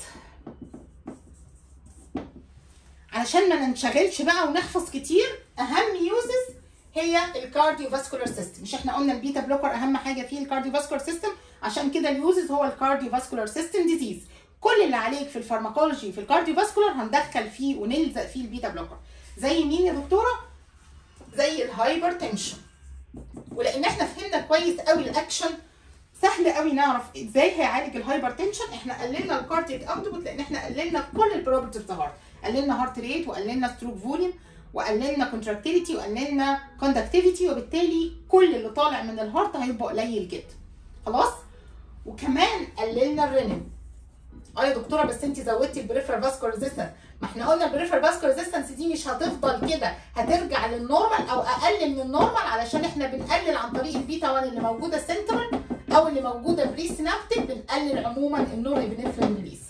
علشان ما ننشغلش بقى ونحفظ كتير اهم يوزز هي الكارديو فاسكولار سيستم مش احنا قلنا البيتا بلوكر اهم حاجه فيه الكارديو فاسكولار سيستم عشان كده اليوزز هو الكارديو فاسكولار سيستم ديزيز كل اللي عليك في الفارماكولوجي في الكارديو فاسكولار هندخل فيه ونلزق فيه البيتا بلوكر زي مين يا دكتوره زي الهايبر تنشن ولان احنا فهمنا كويس قوي الاكشن سهل قوي نعرف ازاي هيعالج الهايبر تنشن احنا قللنا الكاردياك اوتبوت لان احنا قللنا كل البروبرتيز بتاع الهارت قللنا هارت ريت وقللنا ستروك فوليوم وقللنا كونتراكتيفيتي وقللنا كوندكتيفيتي وبالتالي كل اللي طالع من الهارت هيبقى قليل جدا خلاص وكمان قللنا الرينين اه يا دكتوره بس انت زودتي البريفرال فاسكولار ريزيستنس ما احنا قلنا البريفرال فاسكولار ريزيستنس دي مش هتفضل كده هترجع للنورمال او اقل من النورمال علشان احنا بنقلل عن طريق البيتا 1 اللي موجوده سنترال او اللي موجوده بري سينابتيك بنقلل عموما النور ابنفرين ريليس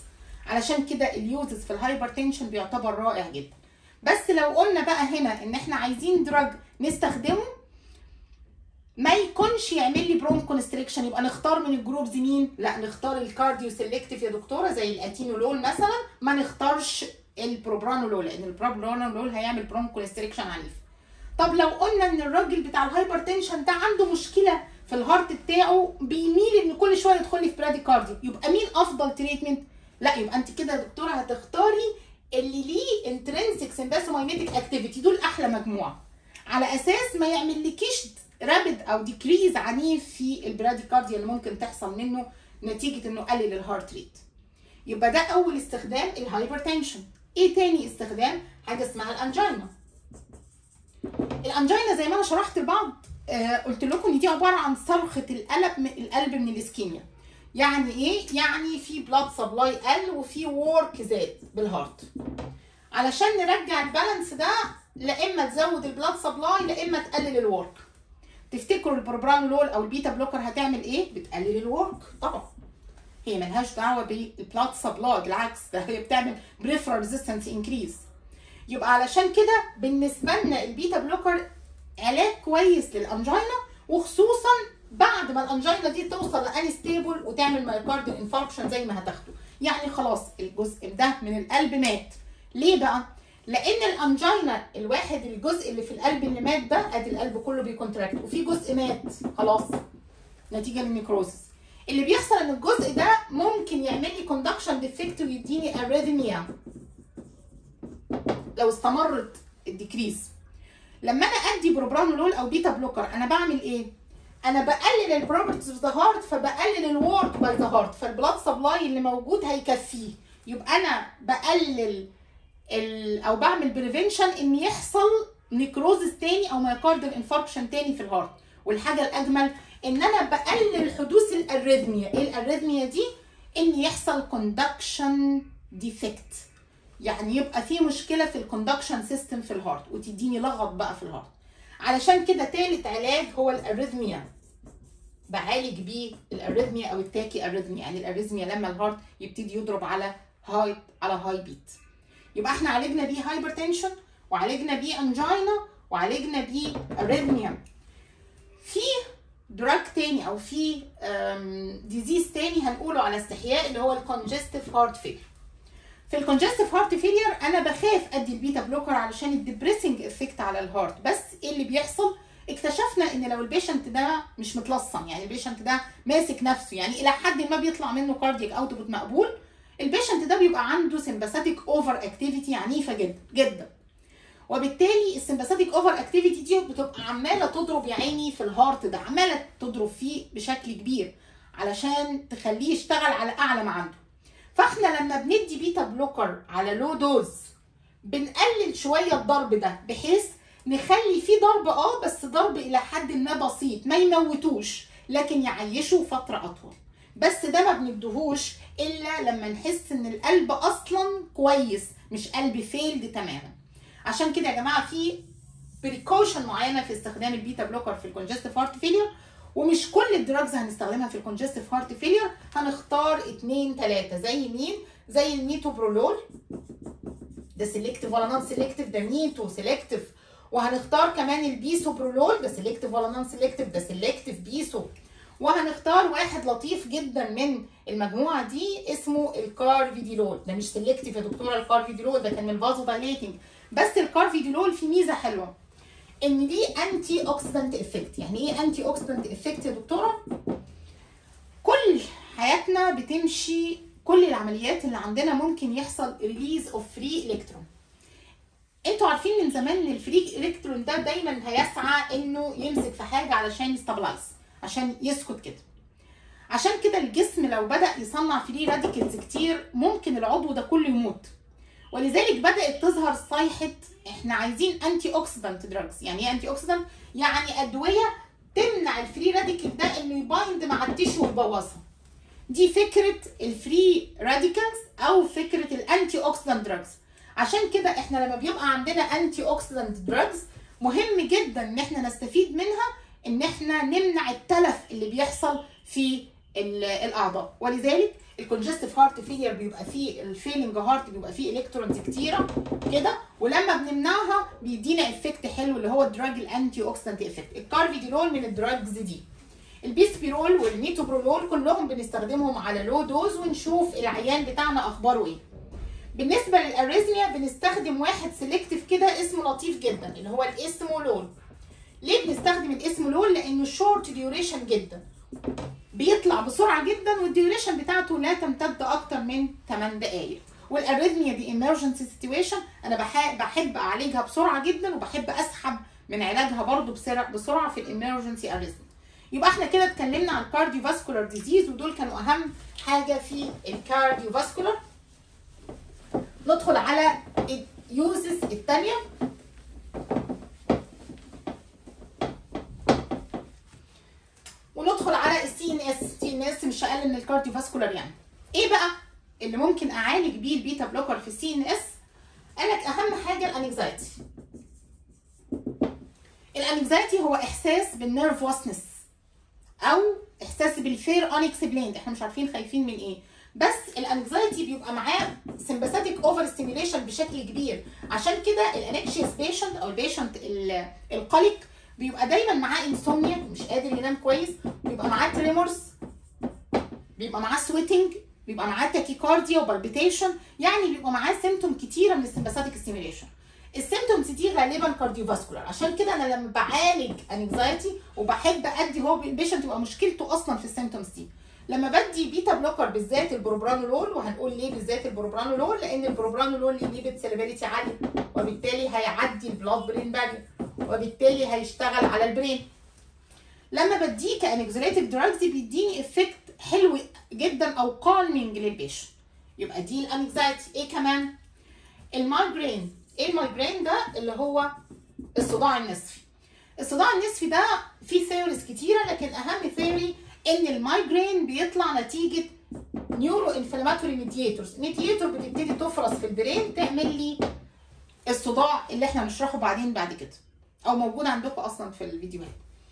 علشان كده اليوزز في الهايبرتنشن بيعتبر رائع جدا بس لو قلنا بقى هنا ان احنا عايزين دراج نستخدمه ما يكونش يعمل لي برون كونستريكشن يبقى نختار من الجروبز مين؟ لا نختار الكارديو سيلكتيف يا دكتوره زي الاتينولول مثلا ما نختارش البروبرانولول لان البروبرانولول هيعمل برون كونستريكشن عنيف. طب لو قلنا ان الراجل بتاع الهايبرتنشن ده عنده مشكله في الهارت بتاعه بيميل ان كل شويه يدخل لي في براديكارديا يبقى مين افضل تريتمنت؟ لا يبقى انت كده يا دكتوره هتختاري اللي ليه انترنسك سمباسومايميتك اكتيفيتي دول احلى مجموعه على اساس ما يعملكيش رابد او ديكريز عنيف في البراديكارديا اللي ممكن تحصل منه نتيجه انه قلل الهارت ريت يبقى ده اول استخدام الهايبرتنشن ايه تاني استخدام حاجه اسمها الانجينا الانجينا زي ما انا شرحت لبعض آه قلت لكم ان دي عباره عن صرخه القلب من القلب من الاسكيميا يعني ايه يعني في بلاد سبلاي قل وفي وورك زاد بالهارت علشان نرجع البالانس ده لا اما تزود البلاد سبلاي لا اما تقلل الورك تفتكروا البروبرانولول او البيتا بلوكر هتعمل ايه بتقلل الورك طبعا هي ملهاش دعوه بالبلاد سبلاي بالعكس ده هي بتعمل بريفرال ريزيستنس انكريز يبقى علشان كده بالنسبه لنا البيتا بلوكر علاج كويس للانجينا وخصوصا بعد ما الانجينا دي توصل لانستيبل وتعمل مايوكارديال انفاركشن زي ما هتاخده يعني خلاص الجزء ده من القلب مات ليه بقى لان الانجينا الواحد الجزء اللي في القلب اللي مات ده ادي القلب كله بيكونتراكت وفي جزء مات خلاص نتيجه للنيكروزس اللي بيحصل ان الجزء ده ممكن يعمل لي كوندكشن ديفكت ويديني اريثميا لو استمرت الديكريز لما انا ادي بروبرانولول او بيتا بلوكر انا بعمل ايه انا بقلل البروبرتيز اوف ذا هارت فبقلل الورك باي ذا هارت فالبلاد سبلاي اللي موجود هيكفيه يبقى انا بقلل ال او بعمل بريفنشن ان يحصل نيكروزس تاني او مايوكاردال انفاركشن تاني في الهارت والحاجه الاجمل ان انا بقلل حدوث الاريثميا ايه الاريثميا دي ان يحصل كوندكشن ديفكت يعني يبقى في مشكله في الكوندكشن سيستم في الهارت وتديني لغط بقى في الهارت علشان كده تالت علاج هو الاريثميا بعالج بيه الاريثميا او التاكي اريثميا يعني الاريثميا لما الهارت يبتدي يضرب على هاي على هاي بيت يبقى احنا عالجنا بيه هايبرتنشن وعالجنا بيه انجينا وعالجنا بيه اريثميا في دراج تاني او في ديزيز تاني هنقوله على استحياء اللي هو الكونجستيف هارت فيلير في الكونجستيف هارت فيلير انا بخاف ادي البيتا بلوكر علشان الديبريسنج افكت على الهارت بس ايه اللي بيحصل اكتشفنا ان لو البيشنت ده مش متلصم يعني البيشنت ده ماسك نفسه يعني الى حد ما بيطلع منه كاردياك اوتبوت مقبول البيشنت ده بيبقى عنده سمباثيك اوفر اكتيفيتي عنيفه جدا جدا وبالتالي السمباثيك اوفر اكتيفيتي دي بتبقى عماله تضرب يا عيني في الهارت ده عماله تضرب فيه بشكل كبير علشان تخليه يشتغل على اعلى ما عنده فاحنا لما بندي بيتا بلوكر على لو دوز بنقلل شويه الضرب ده بحيث نخلي فيه ضرب اه بس ضرب الى حد ما بسيط ما يموتوش لكن يعيشه فتره اطول بس ده ما بندهوش الا لما نحس ان القلب اصلا كويس مش قلب فيلد تماما عشان كده يا جماعه في بريكوشن معينه في استخدام البيتا بلوكر في الكونجستيف هارت فيلير ومش كل الدراجز هنستخدمها في الكونجستيف هارت فيلير هنختار اتنين تلاته زي مين زي الميتوبرولول ده سيلكتيف ولا نون سيلكتيف ده ميتو سيلكتيف وهنختار كمان البيسوبرولول ده سيلكتيف ولا نون سيلكتيف ده سيلكتيف بيسو وهنختار واحد لطيف جدا من المجموعه دي اسمه الكارفيديلول ده مش سيلكتيف يا دكتوره الكارفيديلول ده كان من الفازو دايليتنج بس الكارفيديلول فيه ميزه حلوه ان ليه انتي اوكسيدنت افكت يعني ايه انتي اوكسيدنت افكت يا دكتوره كل حياتنا بتمشي كل العمليات اللي عندنا ممكن يحصل ريليز اوف فري الكترون انتوا عارفين من زمان ان الفري الكترون ده دايما هيسعى انه يمسك في حاجه علشان يستابلايز عشان يسكت كده عشان كده الجسم لو بدا يصنع فري راديكلز كتير ممكن العضو ده كله يموت ولذلك بدات تظهر صيحه احنا عايزين انتي اوكسيدنت دراجز يعني ايه انتي اوكسيدنت يعني ادويه تمنع الفري راديكال ده انه يبايند مع التيشو ويبوظها دي فكره الفري راديكالز او فكره الانتي اوكسيدنت دراجز عشان كده احنا لما بيبقى عندنا انتي اوكسيدنت دراجز مهم جدا ان احنا نستفيد منها ان احنا نمنع التلف اللي بيحصل في الاعضاء ولذلك الكونجستيف هارت فيلير بيبقى فيه الفيلنج هارت بيبقى فيه الكترونز كتيره كده ولما بنمنعها بيدينا افكت حلو اللي هو الدراج الانتي اوكسيدنت افكت الكارفيديرول من الدراجز دي البيسبيرول والميتوبرولول كلهم بنستخدمهم على لو دوز ونشوف العيان بتاعنا اخباره ايه بالنسبه للاريزميا بنستخدم واحد سيلكتيف كده اسمه لطيف جدا اللي هو الاسمولول ليه بنستخدم الاسمولول لانه شورت ديوريشن جدا بيطلع بسرعه جدا والديوريشن بتاعته لا تمتد اكتر من 8 دقائق والاريثميا دي emergency سيتويشن انا بحب, بحب اعالجها بسرعه جدا وبحب اسحب من علاجها برضو بسرعه بسرعه في الامرجنسي اريثميا يبقى احنا كده اتكلمنا عن الكارديو فاسكولار ديزيز ودول كانوا اهم حاجه في الكارديو فاسكولار ندخل على اليوزز الثانيه وندخل على السي ان اس السي ان اس مش اقل من الكارديو فاسكولار يعني ايه بقى اللي ممكن اعالج بيه البيتا بلوكر في السي ان اس قال لك اهم حاجه الانكزايتي الانكزايتي هو احساس بالنيرف واسنس او احساس بالفير انكسبليند احنا مش عارفين خايفين من ايه بس الانكزايتي بيبقى معاه سمباثيك اوفر ستيميوليشن بشكل كبير عشان كده الانكشيس بيشنت او البيشنت القلق بيبقى دايما معاه انسومنيا مش قادر ينام كويس بيبقى معاه تريمورز بيبقى معاه سويتنج بيبقى معاه تاكيكارديا وبالبيتيشن يعني بيبقى معاه سيمتوم كتيره من السمباثيك ستيميوليشن السيمتومز دي غالبا كارديوفاسكولار عشان كده انا لما بعالج انكزايتي وبحب ادي هو البيشنت يبقى مشكلته اصلا في السيمتومز دي لما بدي بيتا بلوكر بالذات البروبرانولول وهنقول ليه بالذات البروبرانولول لان البروبرانولول ليه نسبه سيلابيليتي عاليه وبالتالي هيعدي البلاد برين بارير وبالتالي هيشتغل على البرين لما بديه كانكزوليتيك دراجز بيديني افكت حلو جدا او كالمينج للبيشنت يبقى دي الانكزايتي ايه كمان المايجرين ايه المايجرين ده اللي هو الصداع النصفي الصداع النصفي ده فيه ثيوريز كتيره لكن اهم ثيوري ان المايجرين بيطلع نتيجه نيورو انفلاماتوري ميدياتورز ميدياتور بتبتدي تفرز في البرين تعمل لي الصداع اللي احنا هنشرحه بعدين بعد كده او موجود عندكم اصلا في الفيديوهات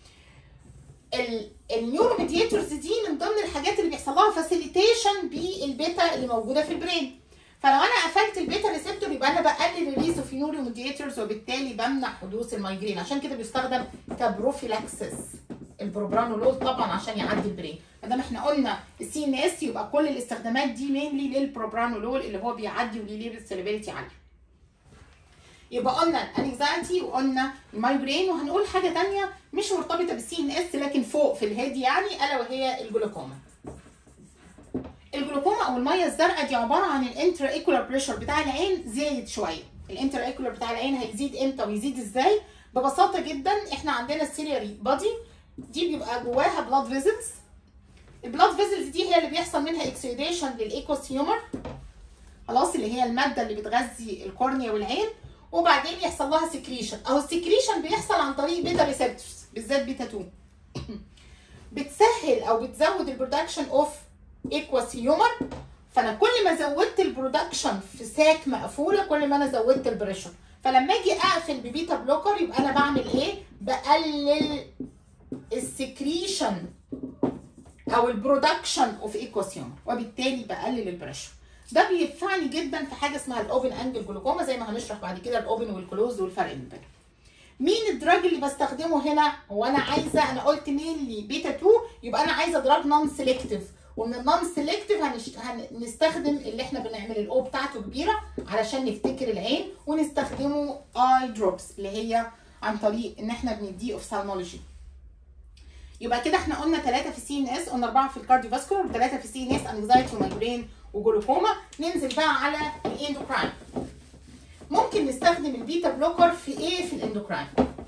النيورو ميدياتورز دي من ضمن الحاجات اللي بيحصل لها فاسيليتيشن بالبيتا اللي موجوده في البرين فلو انا قفلت البيتا ريسبتور يبقى انا بقلل الريليز اوف نيورو ميدياتورز وبالتالي بمنع حدوث المايجرين عشان كده بيستخدم كبروفيلاكسس البروبرانولول طبعا عشان يعدي البرين ما دام احنا قلنا السي ان اس يبقى كل الاستخدامات دي مينلي للبروبرانولول اللي هو بيعدي وليه ليفل سيلابيلتي عاليه يبقى قلنا الانكزايتي وقلنا المايجرين وهنقول حاجه ثانيه مش مرتبطه بالسي ان اس لكن فوق في الهيد يعني الا وهي الجلوكوما الجلوكوما او الميه الزرقاء دي عباره عن الانترا ايكولار بريشر بتاع العين زايد شويه الانترا ايكولار بتاع العين هيزيد امتى ويزيد ازاي ببساطه جدا احنا عندنا السيلياري بادي دي بيبقى جواها بلاد فيزلز البلاد فيزلز دي هي اللي بيحصل منها اكسيديشن للايكوس هيومر خلاص اللي هي الماده اللي بتغذي الكورنيا والعين وبعدين يحصل لها سكريشن او السكريشن بيحصل عن طريق بيتا ريسبتورز بالذات بيتا 2 بتسهل او بتزود البرودكشن اوف ايكواس هيومر فانا كل ما زودت البرودكشن في ساك مقفوله كل ما انا زودت البريشر فلما اجي اقفل ببيتا بلوكر يبقى انا بعمل ايه بقلل السكريشن او البرودكشن اوف ايكواس هيومر وبالتالي بقلل البريشر ده بينفعني جدا في حاجه اسمها الاوبن انجل جلوكوما زي ما هنشرح بعد كده الاوبن والكلوز والفرق بينهم مين الدراج اللي بستخدمه هنا هو انا عايزه انا قلت مينلي بيتا 2 يبقى انا عايزه دراج نون سيلكتيف ومن النون سيلكتيف هنشت... هنستخدم اللي احنا بنعمل الاو بتاعته كبيره علشان نفتكر العين ونستخدمه اي دروبس اللي هي عن طريق ان احنا بنديه اوفثالمولوجي يبقى كده احنا قلنا ثلاثه في السي ان اس قلنا اربعه في الكارديو فاسكولار وثلاثه في السي ان اس انكزايتي ومايجرين وجلوكوما ننزل بقى على الاندوكراين ممكن نستخدم البيتا بلوكر في ايه في الاندوكراين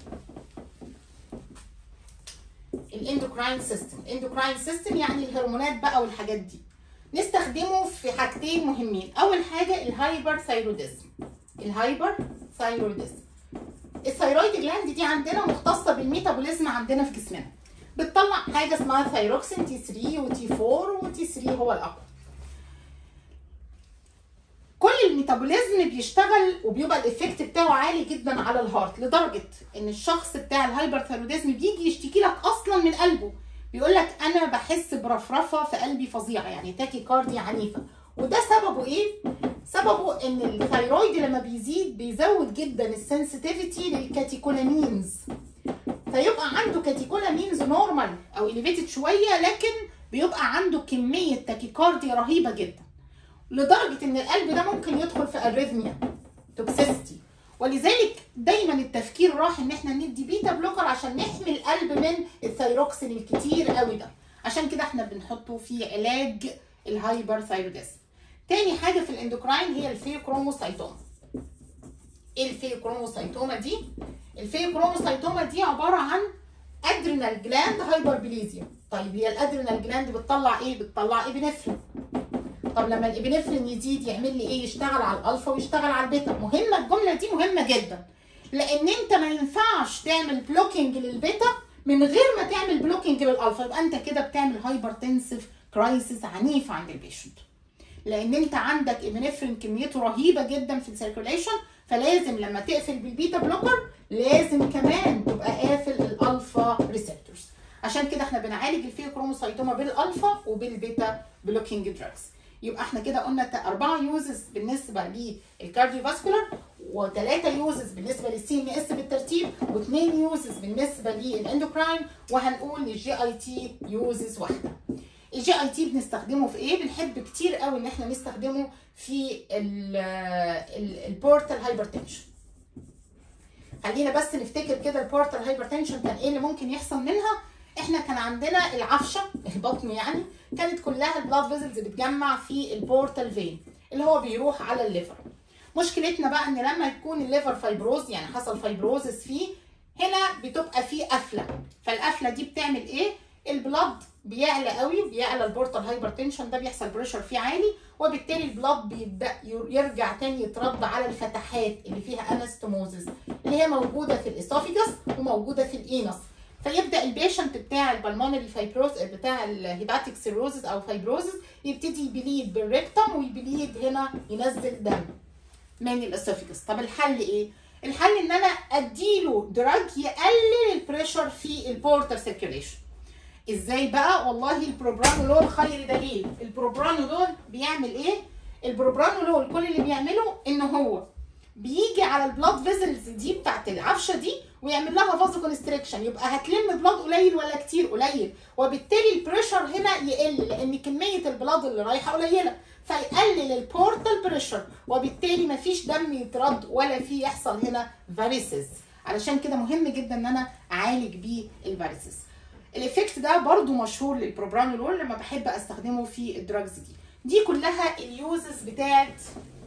الاندوكراين سيستم الاندوكراين سيستم يعني الهرمونات بقى والحاجات دي نستخدمه في حاجتين مهمين اول حاجه الهايبر ثايروديزم الهايبر ثايروديزم الثايرويد جلاند دي عندنا مختصه بالميتابوليزم عندنا في جسمنا بتطلع حاجه اسمها ثايروكسين تي 3 وتي 4 وتي 3 هو الاقوى كل الميتابوليزم بيشتغل وبيبقى الايفكت بتاعه عالي جدا على الهارت لدرجه ان الشخص بتاع الهايبر ثايروديزم بيجي يشتكي لك اصلا من قلبه بيقول لك انا بحس برفرفه في قلبي فظيعه يعني تاكي كارديا عنيفه وده سببه ايه سببه ان الثايرويد لما بيزيد بيزود جدا السنسيتيفيتي للكاتيكولامينز فيبقى عنده كاتيكولامينز نورمال او اليفيتد شويه لكن بيبقى عنده كميه تاكيكارديا رهيبه جدا لدرجه ان القلب ده ممكن يدخل في اريثميا توكسيستي ولذلك دايما التفكير راح ان احنا ندي بيتا بلوكر عشان نحمي القلب من الثايروكسين الكتير قوي ده عشان كده احنا بنحطه في علاج الهايبر ثايروديزم تاني حاجه في الاندوكراين هي الفيوكروموسايتوما ايه الفيوكروموسايتوما دي الفيوكروموسايتوما دي عباره عن ادرينال جلاند هايبربليزيا طيب هي الادرينال جلاند بتطلع ايه بتطلع ابنفرين طب لما الابنفرين يزيد يعمل لي ايه يشتغل على الالفا ويشتغل على البيتا مهمه الجمله دي مهمه جدا لان انت ما ينفعش تعمل بلوكينج للبيتا من غير ما تعمل بلوكينج للالفا يبقى انت كده بتعمل هايبرتنسيف كرايسيس عنيف عند البيشنت لان انت عندك ابنفرين كميته رهيبه جدا في السيركوليشن فلازم لما تقفل بالبيتا بلوكر لازم كمان تبقى قافل الالفا ريسبتورز عشان كده احنا بنعالج الفيوكروموسايتوما بالالفا وبالبيتا بلوكينج دراجز يبقى احنا كده قلنا اربعه يوزز بالنسبه للكارديوفاسكولار وثلاثه يوزز بالنسبه للسي ام اس بالترتيب واثنين يوزز بالنسبه للاندوكراين وهنقول للجي اي تي يوزز واحده الجي اي تي بنستخدمه في ايه بنحب كتير قوي ان احنا نستخدمه في البورتال هايبرتنشن خلينا بس نفتكر كده البورتال هايبرتنشن كان ايه اللي ممكن يحصل منها احنا كان عندنا العفشه البطن يعني كانت كلها البلاد فيزلز بتجمع في البورتال فين اللي هو بيروح على الليفر مشكلتنا بقى ان لما يكون الليفر فايبروز يعني حصل فايبروزس فيه هنا بتبقى فيه قفله فالقفله دي بتعمل ايه البلاد بيعلى قوي بيعلى البورتال هايبرتنشن ده بيحصل بريشر فيه عالي وبالتالي البلاد بيبدا يرجع تاني يترد على الفتحات اللي فيها انستوموزز اللي هي موجوده في الاسوفيجاس وموجوده في الاينس فيبدا البيشنت بتاع البلمونري فايبروز بتاع الهيباتيك سيروزز او فايبروزز يبتدي يبليد بالريكتم ويبليد هنا ينزل دم من الاسوفيجاس طب الحل ايه الحل ان انا اديله دراج يقلل البريشر في البورتال سيركيوليشن ازاي بقى والله البروبرانولول خير دليل البروبرانولول بيعمل ايه البروبرانولول كل اللي بيعمله ان هو بيجي على البلاد فيزلز دي بتاعت العفشه دي ويعمل لها فازو كونستريكشن يبقى هتلم بلاد قليل ولا كتير قليل وبالتالي البريشر هنا يقل لان كميه البلاد اللي رايحه قليله فيقلل البورتال بريشر وبالتالي مفيش دم يترد ولا في يحصل هنا فاريسز علشان كده مهم جدا ان انا اعالج بيه الفاريسز الايفكت ده برضو مشهور للبروبرانولول لما بحب استخدمه في الدراجز دي دي كلها اليوزز بتاعت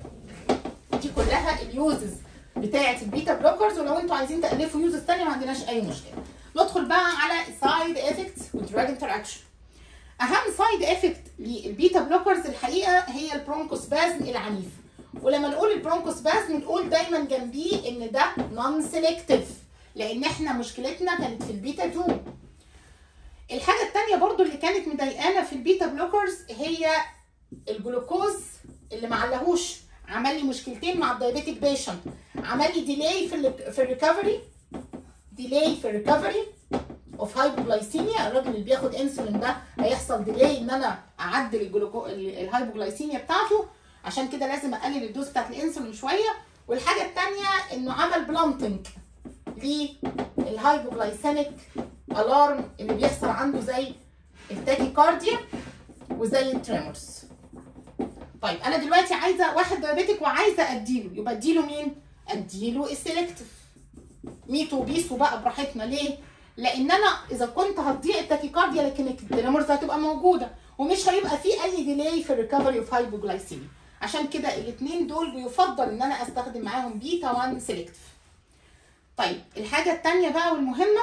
دي كلها اليوزز بتاعت البيتا بلوكرز ولو انتوا عايزين تالفوا يوزز تانية ما عندناش اي مشكله ندخل بقى على سايد افكتس والدراج انتراكشن اهم سايد افكت للبيتا بلوكرز الحقيقه هي البرونكوسبازم العنيف ولما نقول البرونكوسبازم نقول دايما جنبيه ان ده نون سيلكتيف لان احنا مشكلتنا كانت في البيتا 2 الحاجه الثانيه برضو اللي كانت مضايقانا في البيتا بلوكرز هي الجلوكوز اللي معلهوش عمل لي مشكلتين مع الدايابيتيك بيشنت عمل لي ديلي في ال في الريكفري ديلي في الريكفري اوف هايبوجلايسيميا الراجل اللي بياخد انسولين ده هيحصل ديلي ان انا اعدل الجلوكو الهايبوجلايسيميا بتاعته عشان كده لازم اقلل الدوز بتاعت الانسولين شويه والحاجه الثانيه انه عمل بلانتنج للهايبوجلايسيميك الارم اللي بيحصل عنده زي التاكيكارديا وزي التريمورز طيب انا دلوقتي عايزه واحد دايابيتك وعايزه اديله يبقى اديله مين اديله السيلكتيف ميتو بيسو بقى براحتنا ليه لان انا اذا كنت هتضيع التاكيكارديا لكن التريمورز هتبقى موجوده ومش هيبقى في اي ديلي في الريكفري اوف هايبوجلايسيميا عشان كده الاثنين دول بيفضل ان انا استخدم معاهم بيتا 1 سيلكتيف طيب الحاجه الثانيه بقى والمهمه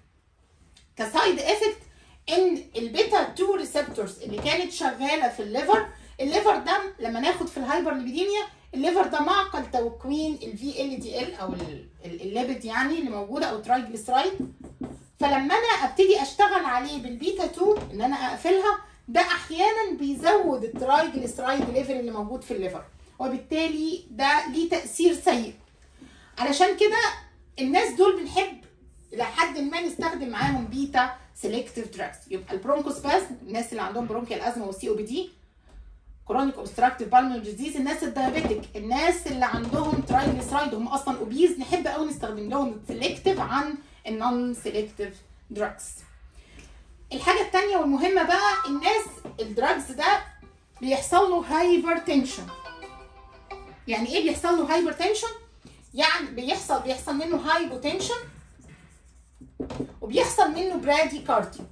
كسايد افكت ان البيتا 2 ريسبتورز اللي كانت شغاله في الليفر الليفر ده لما ناخد في الهايبر ليبيديميا الليفر ده معقل تكوين الفي ال دي ال او الليبيد يعني اللي موجوده او ترايجليسرايد فلما انا ابتدي اشتغل عليه بالبيتا 2 ان انا اقفلها ده احيانا بيزود الترايجليسرايد ليفل اللي موجود في الليفر وبالتالي ده ليه تاثير سيء علشان كده الناس دول بنحب الى حد ما نستخدم معاهم بيتا سيلكتيف دراجز يبقى البرونكوسبازم الناس اللي عندهم برونكيال ازمه والسي او بي دي كرونيك اوبستراكتيف بالمونري ديزيز الناس الدايابيتك الناس اللي عندهم ترايجليسرايد هم اصلا اوبيز نحب قوي نستخدم لهم سيلكتيف عن النون سيلكتيف دراجز الحاجه الثانيه والمهمه بقى الناس الدراجز ده بيحصل له هايبرتنشن يعني ايه بيحصل له هايبرتنشن يعني بيحصل بيحصل منه هايبوتنشن وبيحصل منه براديكارديا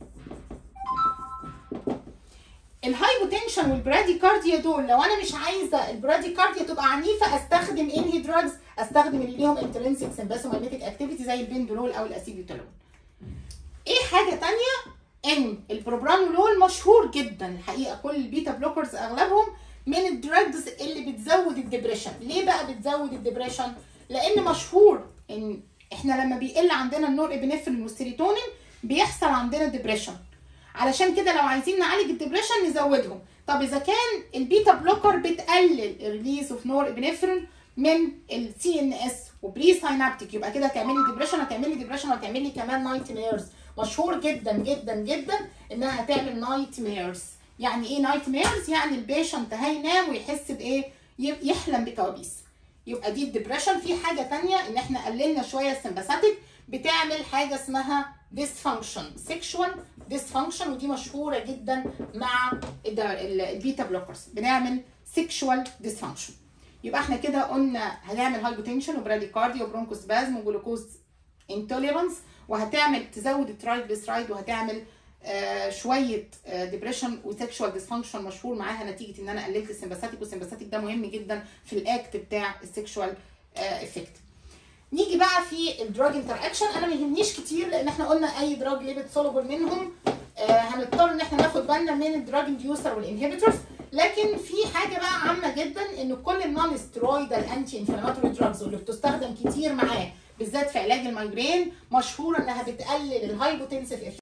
الهايبوتنشن والبراديكارديا دول لو انا مش عايزه البراديكارديا تبقى عنيفه استخدم انهي دراجز استخدم اللي ليهم انترنسيك سمباثومايميتيك اكتيفيتي زي البندولول او الاسيديوتولول ايه حاجه تانية ان البروبرانولول مشهور جدا الحقيقه كل البيتا بلوكرز اغلبهم من الدراجز اللي بتزود الدبريشن ليه بقى بتزود الدبريشن لان مشهور ان احنا لما بيقل عندنا النور ابنفرين والسيروتونين بيحصل عندنا ديبريشن علشان كده لو عايزين نعالج الدبريشن نزودهم طب اذا كان البيتا بلوكر بتقلل الريليز اوف نور ابنفرين من السي ان اس وبري ساينابتيك يبقى كده هتعمل لي ديبريشن هتعمل لي ديبريشن وهتعمل لي كمان نايت ميرز مشهور جدا جدا جدا انها هتعمل نايت ميرز يعني ايه نايت ميرز يعني البيشنت هينام ويحس بايه يحلم بكوابيس يبقى دي الدبريشن في حاجه تانية ان احنا قللنا شويه السمباثيك بتعمل حاجه اسمها dysfunction sexual dysfunction ودي مشهوره جدا مع البيتا بلوكرز بنعمل sexual dysfunction يبقى احنا كده قلنا هنعمل هايبوتنشن وبراديكارديا وبرونكوسبازم وجلوكوز انتوليرانس وهتعمل تزود الترايجليسرايد وهتعمل آه شويه ديبريشن وسكشوال ديسفانكشن مشهور معاها نتيجه ان انا قللت السمباثيك والسمباثيك ده مهم جدا في الاكت بتاع السكشوال افكت نيجي بقى في الدراج انتر اكشن انا ما يهمنيش كتير لان احنا قلنا اي دراج ليبت سولوبل منهم آه هنضطر ان احنا ناخد بالنا من الدراج انديوسر والانهبيتورز لكن في حاجه بقى عامه جدا ان كل النون سترويدال انتي انفلاماتوري دراجز واللي بتستخدم كتير معاه بالذات في علاج المايجرين مشهوره انها بتقلل الهايبوتنسيف